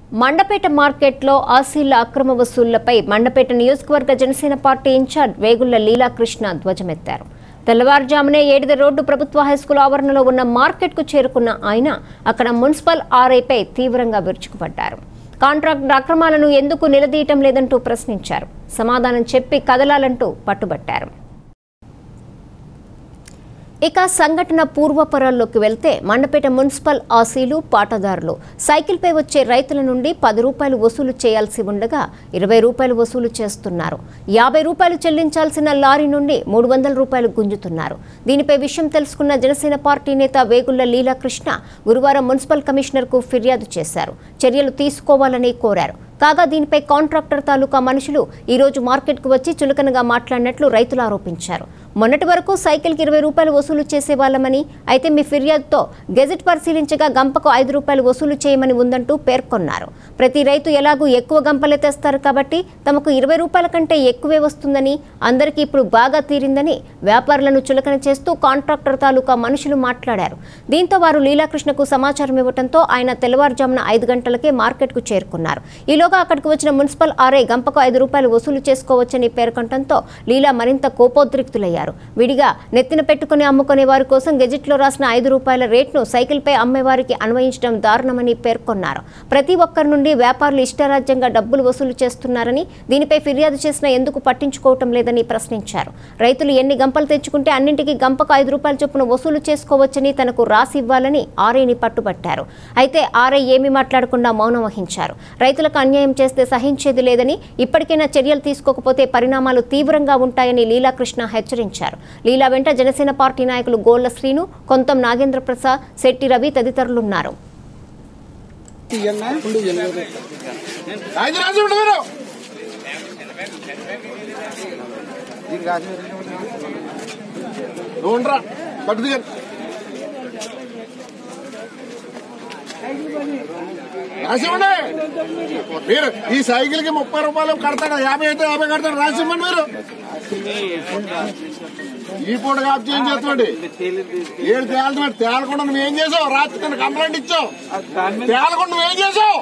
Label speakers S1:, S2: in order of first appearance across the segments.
S1: మండపేట మార్కెట్లో ఆసీల అక్రమ వసూళ్లపై మండపేట నియోజకవర్గ జనసేన పార్టీ ఇన్ఛార్జ్ వేగుళ్ల లీలాకృష్ణ ధ్వజమెత్తారు తెల్లవారుజామునే ఏడిద రోడ్డు ప్రభుత్వ హైస్కూల్ ఆవరణలో ఉన్న మార్కెట్కు చేరుకున్న ఆయన అక్కడ మున్సిపల్ ఆర్ఐపై తీవ్రంగా విరుచుకుపడ్డారు కాంట్రాక్ట్ అక్రమాలను ఎందుకు నిలదీయటం లేదంటూ ప్రశ్నించారు సమాధానం చెప్పి కదలాలంటూ పట్టుబట్టారు ఇక సంఘటన పూర్వపరాల్లోకి వెళ్తే మండపేట మున్సిపల్ ఆసీలు పాటదారులు సైకిల్పై వచ్చే రైతుల నుండి పది రూపాయలు వసూలు చేయాల్సి ఉండగా ఇరవై రూపాయలు వసూలు చేస్తున్నారు యాభై రూపాయలు చెల్లించాల్సిన లారీ నుండి మూడు వందల రూపాయలు గుంజుతున్నారు దీనిపై విషయం తెలుసుకున్న జనసేన పార్టీ నేత వేగుళ్ల లీలాకృష్ణ గురువారం మున్సిపల్ కమిషనర్కు ఫిర్యాదు చేశారు చర్యలు తీసుకోవాలని కోరారు కాగా దీనిపై కాంట్రాక్టర్ తాలూకా మనుషులు ఈ రోజు మార్కెట్కు వచ్చి చులకనగా మాట్లాడినట్లు రైతులు ఆరోపించారు మొన్నటి వరకు సైకిల్కి ఇరవై రూపాయలు వసూలు చేసేవాళ్లమని అయితే మీ ఫిర్యాదుతో గెజెట్ పరిశీలించగా గంపకు ఐదు రూపాయలు వసూలు చేయమని ఉందంటూ పేర్కొన్నారు ప్రతి రైతు ఎలాగూ ఎక్కువ గంపలే తెస్తారు కాబట్టి తమకు ఇరవై రూపాయల కంటే ఎక్కువే వస్తుందని అందరికీ ఇప్పుడు బాగా తీరిందని వ్యాపారులను చులకన చేస్తూ కాంట్రాక్టర్ తాలూకా మనుషులు మాట్లాడారు దీంతో వారు లీలాకృష్ణకు సమాచారం ఇవ్వడంతో ఆయన తెల్లవారుజామున ఐదు గంటలకే మార్కెట్కు చేరుకున్నారు ఈలోగా అక్కడికి వచ్చిన మున్సిపల్ ఆర్ఐ గంపకు ఐదు రూపాయలు వసూలు చేసుకోవచ్చని పేర్కొనడంతో లీలా మరింత కోపోద్రిక్తులయ్యారు విడిగా నెత్తిన పెట్టుకుని అమ్ముకునే వారి కోసం గెజెట్లో రాసిన ఐదు రూపాయల రేట్ను సైకిల్పై అమ్మేవారికి అన్వయించడం దారుణమని పేర్కొన్నారు ప్రతి ఒక్కరి నుండి వ్యాపారులు ఇష్టారాజ్యంగా డబ్బులు వసూలు చేస్తున్నారని దీనిపై ఫిర్యాదు చేసినా ఎందుకు పట్టించుకోవటం లేదని ప్రశ్నించారు రైతులు ఎన్ని గంపలు తెచ్చుకుంటే అన్నింటికి గంపకు ఐదు రూపాయల చొప్పున వసూలు చేసుకోవచ్చని తనకు రాసి ఇవ్వాలని ఆర్ఐని పట్టుబట్టారు అయితే ఆర్ఐ ఏమీ మాట్లాడకుండా మౌనం వహించారు రైతులకు అన్యాయం చేస్తే సహించేది లేదని ఇప్పటికైనా చర్యలు తీసుకోకపోతే పరిణామాలు తీవ్రంగా ఉంటాయని లీలాకృష్ణ హెచ్చరించారు లీలా వెంట జనసేన పార్టీ నాయకులు గోళ్ల శ్రీను కొంతం నాగేంద్ర ప్రసాద్ శెట్టి రవి తదితరులున్నారు
S2: రాజు రాజు ఉండు మీరు నువ్వు ఉండరా పట్టు దిగండి రాసివ్వండి మీరు ఈ సైకిల్ కి ముప్పై రూపాయలు కడతాడు యాభై అయితే యాభై కడతాడు రాసివ్వండి మీరు ఈ పూట కాపు ఏం చేస్తామండి ఏడు తేలటం తేలకుండా నువ్వేం చేసావు రాత్రి నన్ను కంప్లైంట్ ఇచ్చావు తేలకుండా నువ్వేం చేసావు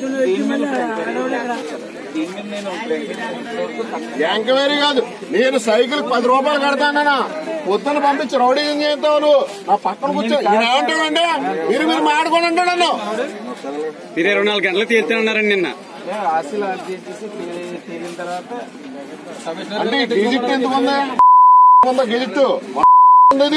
S2: ఎంక్వైరీ కాదు నేను సైకిల్ పది రూపాయలు కడతానా పొద్దున పంపించి రౌడీ ఏం చేస్తావు నువ్వు నా పక్కన కూర్చో ఏమంటావండి మీరు మీరు మాడుకోండి అంటాడు నన్ను
S3: మీరు ఇరవై నాలుగు గంటలు తీర్చానన్నారండి నిన్న
S4: ఆశలు అర్జీ చేసి తేలి- తేలిన తర్వాత
S2: అంటే ఈ గెజిట్ ఎందుకు ఉంది ఉందా గెజిట్ ఉంది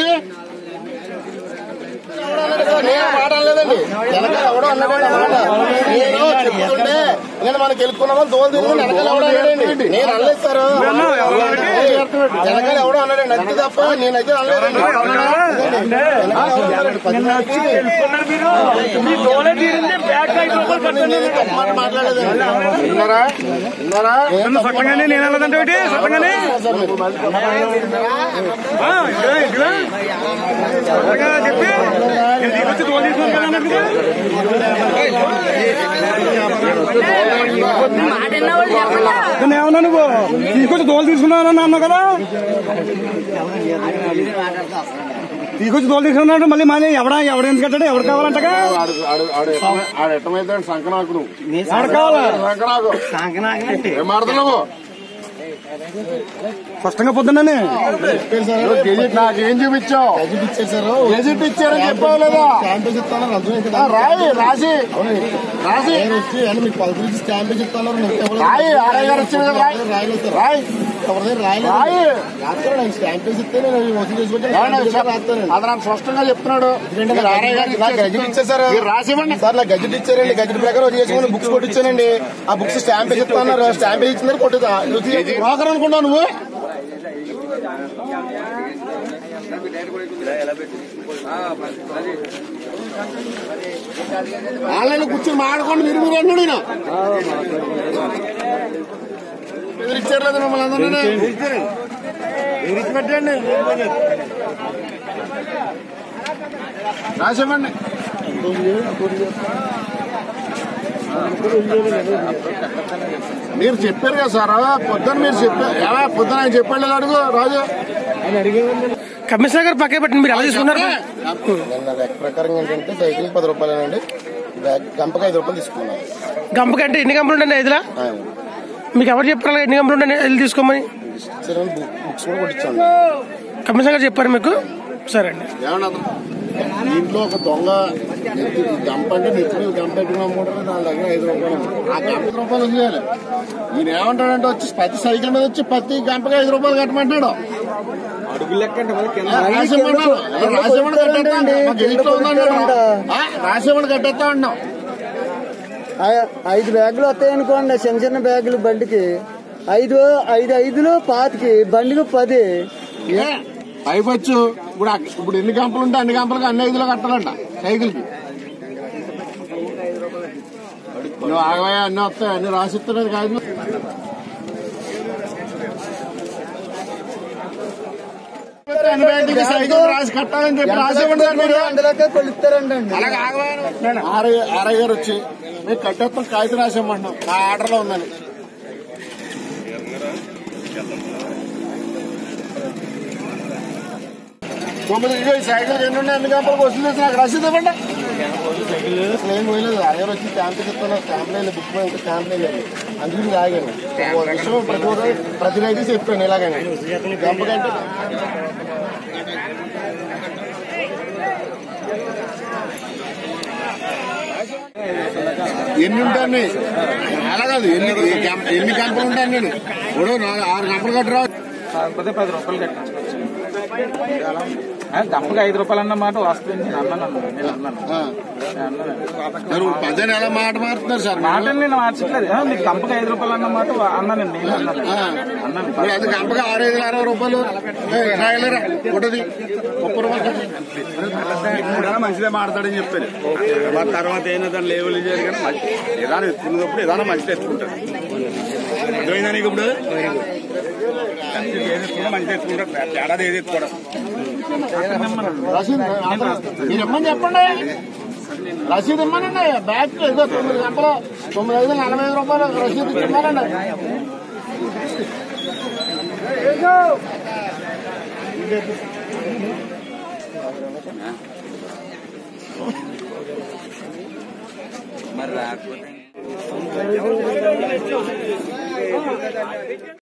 S2: నేను మాట్లాడలేదండి వెనకాల ఎవడో అన్నాడు మాట నేను చెప్తుంటే నేను మనకి వెళ్ళుకున్నామని దోలు తిరిగి వెనకాల ఎవడో అన్నాడండి నేను అనలేదు సార్ వెనకాల ఎవడో అన్నాడండి అంతే తప్ప నేనైతే అనలేదండి వెనకాల ఎవడో అన్నాడండి. పది మందికి నేను తప్పు మాట మాట్లాడలేదండి విన్నారా విన్నారా
S3: సొంతంగానే నేను వెళ్ళదంటే ఒకటి సొంతంగానే
S2: సార్ మీరు
S3: ఆ, ఇదిగో, ఇదిగో. సొంతంగా చెప్పి నేను తీసుకొచ్చి తోలు తీసుకుని వెళ్ళాను కదా. నేను ఏమన్నా నువ్వు తీసుకొచ్చి తోలు తీసుకున్నాను అన్నావు కదా తీసుకొచ్చి తోలు తీసుకున్నాడు మళ్ళీ మళ్ళీ ఎవడ ఎవడ ఎందుకు కట్టాడు ఎవరు కావాలంటగా
S2: ఆడు ఆడు ఆడు ఎట్టమ- ఆడు ఎట్టమైతే సంకనాకు నువ్వు
S3: ఎవరు కావాలా
S2: సంకనాకు ఏం మాడుతున్నావు
S3: స్పష్టంగా పొద్దున్ననే
S2: గెజిట్ నాకు ఏం చూపించావు గెజిట్ ఇచ్చారని చెప్పావు లేదా ఆ, రాయి రాసి రాసి రాయి ఆర్ఐ గారు వచ్చింది కదా రాయి రాయి రాయి అది నాకు స్పష్టంగా చెప్తున్నాడు మీరు ఆర్ఐ గారు
S5: ఇచ్చేసారు
S2: మీరు రాసివ్వండి
S5: సార్ నాకు గజెట్ ఇచ్చారండి గజెట్ ప్రకారం చేసుకుని బుక్స్ కొట్టించానండి ఆ బుక్స్ స్టాంప్ ఇస్తున్నారు స్టాంప్ ఇచ్చిందని కొట్టుదా
S2: బ్రోకర్ అనుకుంటావు నువ్వు ఆన్లైన్ కూర్చొని మాడుకోండి మీరు మీరు అన్నాడు ఈయన. బెదిరించారు లేదా మిమ్మల్ని అందరినీ బెదిరించి పెట్టండి రాసివ్వండి మీరు చెప్పారు కదా సార్ పొద్దున మీరు చెప్పారు ఎలా పొద్దున ఆయన చెప్పాడు లేదా అడుగు రాజు
S3: కమిషనర్ గారు పక్కే పెట్టండి మీరు ఎలా తీసుకున్నారు
S5: నిన్న లెక్క ప్రకారం ఏంటంటే సైకిల్ పది రూపాయలేనండి బ్యాగ్ గంపకి ఐదు రూపాయలు తీసుకున్నాను
S6: గంపకి అంటే ఎన్ని గంపలు ఉంటాయి ఐదులా
S5: ఆ,
S6: మీకు ఎవరు చెప్పారు ఎన్ని గంపలు ఉంటాయి ఐదు తీసుకోమని
S5: సరే అని బుక్- బుక్స్ కూడా కొట్టించాను
S6: కమిషన్ గారు చెప్పారు మీకు సరే అండి
S2: ఏమన్నా దీంట్లో ఒక దొంగ నెత్తి ఈ గంప అంటే నెత్తి మీద గంప పెట్టుకుని అమ్ముకుంటారు నా దగ్గర ఐదు రూపాయలు ఉంది. ఆ గంప ఐదు రూపాయలు వదిలేయాలి ఈయన ఏమంటాడంటే వచ్చి ప్రతి సైకిల్ మీద వచ్చి ప్రతి గంపకి ఐదు రూపాయలు కట్టమంటాడు
S4: అడుగు లెక్క అంటే మరి కింద
S2: రాసేమన్నాడు రాసేమని కట్టేస్తా మాకు ఎడిట్లో ఉందన్నాడు ఆ, రాసేమని కట్టేస్తా ఉన్నాం
S7: ఐ- ఐదు బ్యాగులు వస్తాయి అనుకోండి చిన్న చిన్న బ్యాగులు బండికి ఐదు ఐదు ఐదులు పాతికి బండికి పది
S2: ఏ పైపచ్చు ఇప్పుడు ఆ- ఇప్పుడు ఎన్ని గంపలు ఉంటే అన్ని గంపలకి అన్ని ఐదులో కట్టాలంట సైకిల్ కి నువ్వు ఆగవయా అన్ని వస్తాయి అన్ని రాసిస్తున్నది కాదు అన్ని బ్యాంకులకి సైకిల్ రాసి కట్టాలని చెప్పి రాసేవాడు సార్ మీరు
S7: అందులోకే కొలుస్తారంటండి
S2: అలాగే ఆగవయా ఆర్ఐ ఆర్ఐ గారు వచ్చి మేము కట్టేస్తాం కాగితం రాసేమంటున్నాం మా ఆర్డర్లో ఉందని తొమ్మిది ఇదిగో ఈ సైకిల్ ఎన్ని ఉన్నాయి అన్ని గంపలకు వసూలు చేసి నాకు రసీదు ఇవ్వండి అసలు ఏం పోయలేదు ఆయన వచ్చి స్టాంప్ చెప్తాను స్టాంప్ లేదు బుక్ ఇంకా స్టాంప్ లేదు అందుకని తాగాను ఓ విషయం ప్రతి ఒక్కరు ప్రతి రైతు చెప్పాను ఇలాగని గంప కంటే ఎన్ని ఉంటాయి అలా కాదు ఎన్ని ఈ గంప- ఎన్ని గంపలు ఉంటాను నేను ఇప్పుడు నాలుగు- ఆరు గంపలు కట్టరా
S4: కాకపోతే పది రూపాయలు కట్టించుకోవచ్చు ఆ, గంపకి ఐదు రూపాయలు అన్నమాట వస్తుంది నేను అన్నాను నేను అన్నాను
S2: ఆ.
S4: నేను అన్నాను
S2: మరి పద్దెని ఎలా మాట మారుతున్నారు సార్ మీరు?
S4: మాటలు నేను మార్చట్లేదు ఆ, మీకు గంపకి ఐదు రూపాయలు అన్నమాట అన్నానండి నేను అన్నాను
S2: ఆ.
S4: అన్నాను
S2: మరి అది గంపగా ఆరు ఐదు అరవై రూపాయలు ఏ, రాయలేరా ఒకటిది ముప్పై రూపాయలు కట్టండి.
S3: కూడా మంచిదే మాడతాడని చెప్పారు మరి తర్వాత అయినా దాని లేవల్ చేయాలి కానీ మంచి ఏదైనా ఎత్తుకున్నప్పుడు ఏదైనా మంచిది ఎత్తుకుంటారు అర్థమైందా నీకు ఇప్పుడు మంచిది ఏది ఎత్తుకున్నా మంచిది ఎత్తుకుంటారు తేడాది ఏది ఎత్తుకోవడం
S2: రసీదు మీరు ఇమ్మని చెప్పండి రసీదు ఇమ్మనండి బ్యాగ్ ఇదో తొమ్మిది గంటలు తొమ్మిది ఐదు నలభై ఐదు రూపాయలు రసీదు ఇమ్మనండి
S4: మరి రాకపోతే